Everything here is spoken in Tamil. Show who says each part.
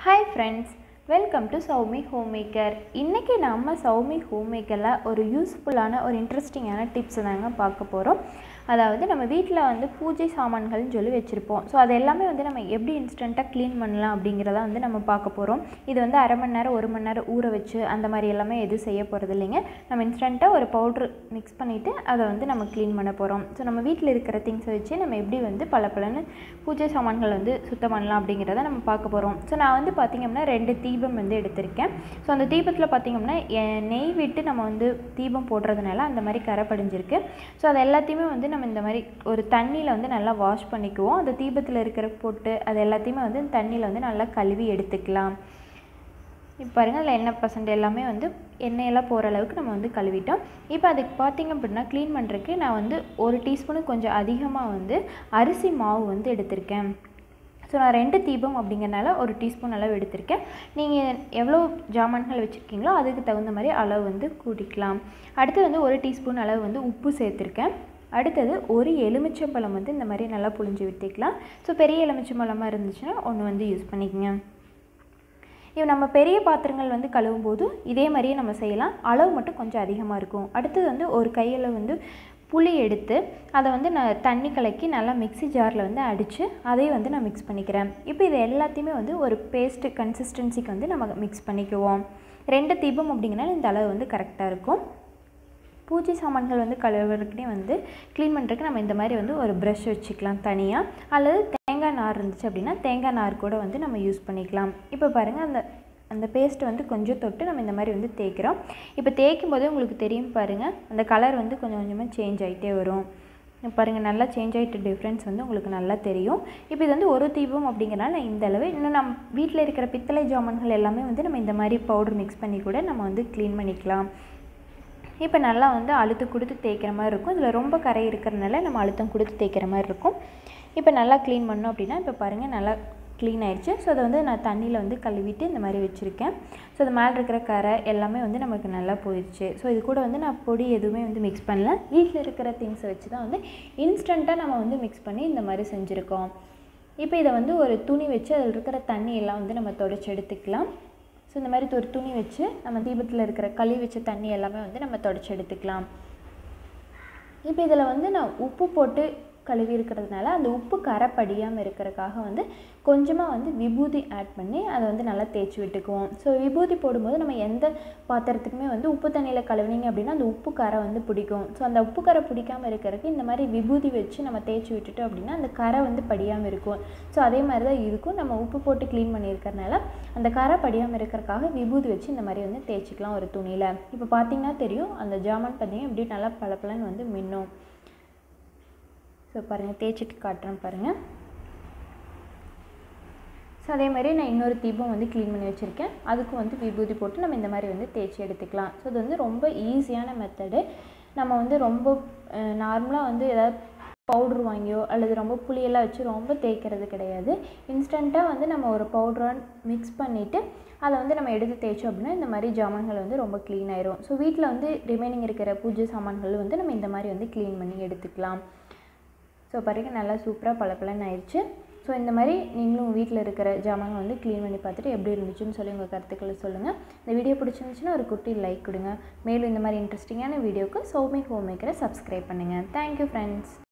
Speaker 1: hi friends welcome to Soumi home maker இன்றைக்கி நம்ம சௌமி ஹோம் மேக்கரில் ஒரு யூஸ்ஃபுல்லான ஒரு இன்ட்ரெஸ்டிங்கான டிப்ஸ் தாங்க பார்க்க போகிறோம் அதாவது நம்ம வீட்டில் வந்து பூஜை சாமான்கள்னு சொல்லி வச்சுருப்போம் ஸோ அது எல்லாமே வந்து நம்ம எப்படி இன்ஸ்டண்ட்டாக க்ளீன் பண்ணலாம் அப்படிங்கிறத வந்து நம்ம பார்க்க போகிறோம் இது வந்து அரை மணி நேரம் ஒரு மணி நேரம் ஊற வச்சு அந்த மாதிரி எல்லாமே எதுவும் செய்ய போகிறது இல்லைங்க நம்ம இன்ஸ்டண்ட்டாக ஒரு பவுட்ரு மிக்ஸ் பண்ணிவிட்டு அதை வந்து நம்ம க்ளீன் பண்ண போகிறோம் ஸோ நம்ம வீட்டில் இருக்கிற திங்ஸை வச்சு நம்ம எப்படி வந்து பல பலன்னு பூஜை சாமான்கள் வந்து சுத்தம் பண்ணலாம் அப்படிங்கிறத நம்ம பார்க்க போகிறோம் ஸோ நான் வந்து பார்த்திங்க அப்படின்னா ரெண்டு தீபம் வந்து எடுத்திருக்கேன் ஸோ அந்த தீபத்தில் பார்த்திங்கன்னா நெய் விட்டு நம்ம வந்து தீபம் போடுறதுனால அந்த மாதிரி கரை படிஞ்சிருக்கு ஸோ அது எல்லாத்தையுமே வந்து நம்ம இந்த மாதிரி ஒரு தண்ணியில் வந்து நல்லா வாஷ் பண்ணிக்குவோம் அந்த தீபத்தில் இருக்கிற பொட்டு அது எல்லாத்தையுமே வந்து தண்ணியில் வந்து நல்லா கழுவி எடுத்துக்கலாம் இப்போ பாருங்கள் அதில் எண்ணெய் பர்சன்ட் எல்லாமே வந்து எண்ணெயெல்லாம் போகிற அளவுக்கு நம்ம வந்து கழுவிட்டோம் இப்போ அதுக்கு பார்த்திங்க அப்படின்னா க்ளீன் பண்ணுறதுக்கு நான் வந்து ஒரு டீஸ்பூனுக்கு கொஞ்சம் அதிகமாக வந்து அரிசி மாவு வந்து எடுத்திருக்கேன் ஸோ நான் ரெண்டு தீபம் அப்படிங்கிறனால ஒரு டீஸ்பூன் அளவு எடுத்திருக்கேன் நீங்கள் எவ்வளோ ஜாமான்கள் வச்சுருக்கீங்களோ அதுக்கு தகுந்த மாதிரி அளவு வந்து கூட்டிக்கலாம் அடுத்து வந்து ஒரு டீஸ்பூன் அளவு வந்து உப்பு சேர்த்துருக்கேன் அடுத்தது ஒரு எலுமிச்சம்பழம் வந்து இந்த மாதிரி நல்லா புழிஞ்சு விட்டுக்கலாம் ஸோ பெரிய எலுமிச்சம்பழமாக இருந்துச்சுன்னா ஒன்று வந்து யூஸ் பண்ணிக்கங்க இப்போ நம்ம பெரிய பாத்திரங்கள் வந்து கழுவும் போது இதே மாதிரியே நம்ம செய்யலாம் அளவு மட்டும் கொஞ்சம் அதிகமாக இருக்கும் அடுத்தது வந்து ஒரு கையில் வந்து புளி எடுத்து அதை வந்து நான் தண்ணி கலக்கி நல்லா மிக்ஸி ஜாரில் வந்து அடித்து அதையும் வந்து நான் மிக்ஸ் பண்ணிக்கிறேன் இப்போ இது எல்லாத்தையுமே வந்து ஒரு பேஸ்ட்டு கன்சிஸ்டன்சிக்கு வந்து நம்ம மிக்ஸ் பண்ணிக்குவோம் ரெண்டு தீபம் அப்படிங்கிறனால இந்த அளவு வந்து கரெக்டாக இருக்கும் பூஜை சாமான்கள் வந்து கழுவுறதுக்குனே வந்து க்ளீன் பண்ணுறதுக்கு நம்ம இந்த மாதிரி வந்து ஒரு ப்ரஷ் வச்சுக்கலாம் தனியாக அல்லது தேங்காய் நார் இருந்துச்சு அப்படின்னா தேங்காய் நார் கூட வந்து நம்ம யூஸ் பண்ணிக்கலாம் இப்போ பாருங்கள் அந்த அந்த பேஸ்ட்டை வந்து கொஞ்சம் தொட்டு நம்ம இந்த மாதிரி வந்து தேய்க்கிறோம் இப்போ தேய்க்கும் போதே உங்களுக்கு தெரியும் பாருங்கள் அந்த கலர் வந்து கொஞ்சம் கொஞ்சமாக சேஞ்ச் ஆகிட்டே வரும் பாருங்கள் நல்லா சேஞ்ச் ஆகிட்டு டிஃப்ரென்ஸ் வந்து உங்களுக்கு நல்லா தெரியும் இப்போ இது வந்து ஒரு தீபம் அப்படிங்கிறனால நான் இந்த அளவு இன்னும் நம்ம வீட்டில் இருக்கிற பித்தளை ஜாமான்கள் எல்லாமே வந்து நம்ம இந்த மாதிரி பவுடர் மிக்ஸ் பண்ணி கூட நம்ம வந்து க்ளீன் பண்ணிக்கலாம் இப்போ நல்லா வந்து அழுத்தம் கொடுத்து தேய்க்கிற மாதிரி இருக்கும் இதில் ரொம்ப கரை இருக்கிறதுனால நம்ம அழுத்தம் கொடுத்து தேய்க்கிற மாதிரி இருக்கும் இப்போ நல்லா க்ளீன் பண்ணோம் அப்படின்னா இப்போ பாருங்கள் நல்லா க்ளீன் ஆயிடுச்சு ஸோ அதை வந்து நான் தண்ணியில் வந்து கழுவிட்டு இந்த மாதிரி வச்சுருக்கேன் ஸோ அது மேலே இருக்கிற கரை எல்லாமே வந்து நமக்கு நல்லா போயிடுச்சு ஸோ இது கூட வந்து நான் பொடி எதுவுமே வந்து மிக்ஸ் பண்ணல வீட்டில் இருக்கிற திங்ஸை வச்சு தான் வந்து இன்ஸ்டண்ட்டாக நம்ம வந்து மிக்ஸ் பண்ணி இந்த மாதிரி செஞ்சுருக்கோம் இப்போ இதை வந்து ஒரு துணி வச்சு அதில் இருக்கிற தண்ணி எல்லாம் வந்து நம்ம தொடச்சி எடுத்துக்கலாம் ஸோ இந்த மாதிரி ஒரு துணி வச்சு நம்ம தீபத்தில் இருக்கிற களி வச்ச தண்ணி எல்லாமே வந்து நம்ம தொடச்சி எடுத்துக்கலாம் இப்போ இதில் வந்து நான் உப்பு போட்டு கழுவி இருக்கிறதுனால அந்த உப்பு கரை படியாமல் இருக்கிறதுக்காக வந்து கொஞ்சமாக வந்து விபூதி ஆட் பண்ணி அதை வந்து நல்லா தேய்ச்சி விட்டுக்குவோம் ஸோ விபூதி போடும்போது நம்ம எந்த பாத்திரத்துக்குமே வந்து உப்பு தண்ணியில் கழுவினீங்க அப்படின்னா அந்த உப்பு கரை வந்து பிடிக்கும் ஸோ அந்த உப்பு கரை பிடிக்காமல் இருக்கிறதுக்கு இந்த மாதிரி விபூதி வச்சு நம்ம தேய்ச்சி விட்டுட்டோம் அப்படின்னா அந்த கரை வந்து படியாமல் இருக்கும் ஸோ அதே மாதிரி தான் இருக்கும் நம்ம உப்பு போட்டு க்ளீன் பண்ணியிருக்கறனால அந்த கரை படியாமல் இருக்கிறதுக்காக விபூதி வச்சு இந்த மாதிரி வந்து தேய்ச்சிக்கலாம் ஒரு துணியில் இப்போ பார்த்தீங்கன்னா தெரியும் அந்த ஜாமான் பார்த்தீங்கன்னா இப்படி நல்லா பளபளன்னு வந்து மின்னும் ஸோ பாருங்கள் தேய்ச்சிட்டு காட்டுறேன் பாருங்கள் ஸோ அதே மாதிரி நான் இன்னொரு தீபம் வந்து க்ளீன் பண்ணி வச்சுருக்கேன் அதுக்கும் வந்து விபூதி போட்டு நம்ம இந்த மாதிரி வந்து தேய்ச்சி எடுத்துக்கலாம் ஸோ இது வந்து ரொம்ப ஈஸியான மெத்தடு நம்ம வந்து ரொம்ப நார்மலாக வந்து ஏதாவது பவுட்ரு வாங்கியோ அல்லது ரொம்ப புளியெல்லாம் வச்சு ரொம்ப தேய்க்கிறது கிடையாது இன்ஸ்டண்ட்டாக வந்து நம்ம ஒரு பவுட்ரான் மிக்ஸ் பண்ணிவிட்டு அதை வந்து நம்ம எடுத்து தேய்ச்சோம் அப்படின்னா இந்த மாதிரி ஜாமான்கள் வந்து ரொம்ப க்ளீன் ஆயிரும் ஸோ வீட்டில் வந்து ரிமைனிங் இருக்கிற பூஜை சாமான்கள் வந்து நம்ம இந்த மாதிரி வந்து க்ளீன் பண்ணி எடுத்துக்கலாம் ஸோ பாருங்கள் நல்லா சூப்பராக பளபளன்னு ஆயிடுச்சு ஸோ இந்த மாதிரி நீங்களும் வீட்டில் இருக்கிற ஜாமான் வந்து க்ளீன் பண்ணி பார்த்துட்டு எப்படி இருந்துச்சுன்னு சொல்லி உங்கள் கருத்துக்களை சொல்லுங்கள் இந்த வீடியோ பிடிச்சிருந்துச்சுன்னா ஒரு குட்டி லைக் கொடுங்க மேலும் இந்த மாதிரி இன்ட்ரெஸ்டிங்கான வீடியோக்கு சௌமி ஹோம் மேக்கரை சப்ஸ்கிரைப் பண்ணுங்கள் தேங்க்யூ ஃப்ரெண்ட்ஸ்